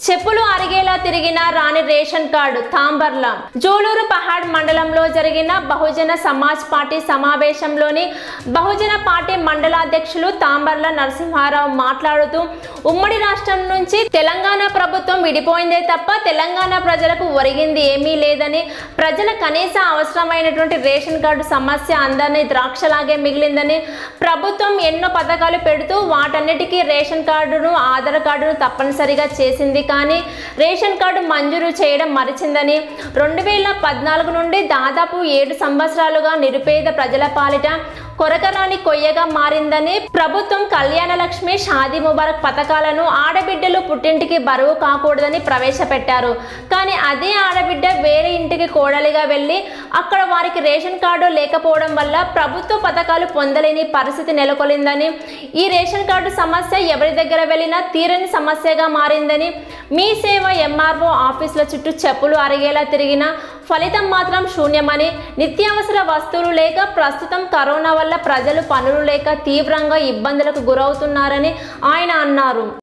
చెప్పులు అరిగేలా తిరిగిన రాణి ration card తాంబర్ల జోలూరు Pahad మండలంలో జరిగిన బహుజన సమాజ్ పార్టీ సమావేశంలోని బహుజన పార్టీ మండలాధ్యక్షులు తాంబర్ల నరసింహారావు మాట్లాడుతూ ఉమ్మడి రాష్ట్రం నుంచి తెలంగాణ ప్రభుత్వం విడిపోయిందే తప్ప తెలంగాణ ప్రజలకు ఒరిగింది ఏమీ లేదని ప్రజల కనీస అవసరమైనటువంటి రేషన్ కార్డు సమస్య అందరినీ ద్రాక్షలాగే మిగిలిందని ప్రభుత్వం ఎన్నో పథకాలు పెడుతూ వాటన్నిటికీ రేషన్ కార్డును ఆధార్ కార్డును తప్పనిసరిగా చేసింది కానీ రేషన్ కార్డు మంజూరు చేయడం మరిచిందని రెండు వేల పద్నాలుగు నుండి దాదాపు ఏడు సంవత్సరాలుగా నిరుపేద ప్రజల పాలిట కొరకరాని కొయ్యగా మారిందని ప్రభుత్వం కళ్యాణ లక్ష్మి షాదీ ముబారక్ పథకాలను ఆడబిడ్డలు పుట్టింటికి బరువు కాకూడదని ప్రవేశపెట్టారు కానీ అదే ఆడబిడ్డ వేరే ఇంటికి కోడలిగా వెళ్ళి అక్కడ వారికి రేషన్ కార్డు లేకపోవడం వల్ల ప్రభుత్వ పథకాలు పొందలేని పరిస్థితి నెలకొలిందని ఈ రేషన్ కార్డు సమస్య ఎవరి దగ్గర వెళ్ళినా తీరని సమస్యగా మారిందని మీ సేవ ఎంఆర్ఓ ఆఫీసుల చుట్టూ చెప్పులు అరిగేలా తిరిగిన ఫలితం మాత్రం శూన్యమని నిత్యావసర వస్తువులు లేక ప్రస్తుతం కరోనా వల్ల ప్రజలు పనులు లేక తీవ్రంగా ఇబ్బందులకు గురవుతున్నారని ఆయన అన్నారు